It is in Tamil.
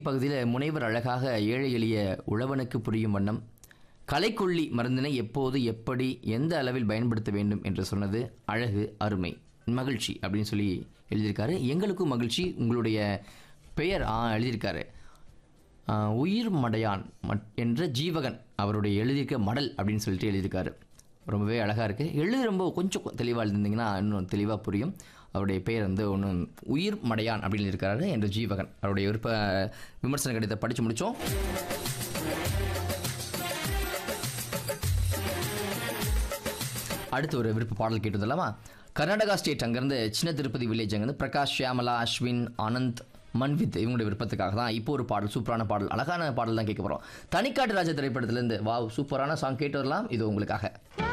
பகுதியில் முனைவர் அழகாக ஏழை எளிய உழவனுக்கு புரியும் வண்ணம் களைக்கொல்லி மருந்தினை எப்போது எப்படி எந்த அளவில் பயன்படுத்த வேண்டும் என்று சொன்னது அழகு அருமை மகிழ்ச்சி அப்படின்னு சொல்லி எழுதியிருக்காரு எங்களுக்கும் மகிழ்ச்சி உங்களுடைய பெயர் ஆ எழுதியிருக்காரு ஆ, உயிர் மடையான் மட்- என்ற ஜீவகன் அவருடைய எழுதியிருக்க மடல் அப்படின்னு சொல்லிட்டு எழுதியிருக்காரு ரொம்பவே அழகாக இருக்குது எழுதி ரொம்ப கொஞ்சம் தெளிவாக எழுதிருந்தீங்கன்னா இன்னும் தெளிவாக புரியும் அவருடைய பெயர் வந்து ஒன்றும் உயிர் மடையான் அப்படின்னு இருக்காரு என்ற ஜீவகன் அவருடைய விருப்ப விமர்சன கடிதத்தை படித்து முடித்தோம் அடுத்து ஒரு விருப்ப பாடல் கேட்டு வந்துடலாமா கர்நாடகா ஸ்டேட் அங்கேருந்து சின்ன திருப்பதி வில்லேஜ் அங்கேருந்து பிரகாஷ் ஷியாமலா அஸ்வின் ஆனந்த் மன்வித் இவங்களுடைய விருப்பத்துக்காக தான் இப்போ ஒரு பாடல் சூப்பரான பாடல் அழகான பாடல் தான் கேட்க போகிறோம் தனிக்காட்டு ராஜா திரைப்படத்திலேருந்து வாவ் சூப்பரான சாங் கேட்டு வரலாம் இது உங்களுக்காக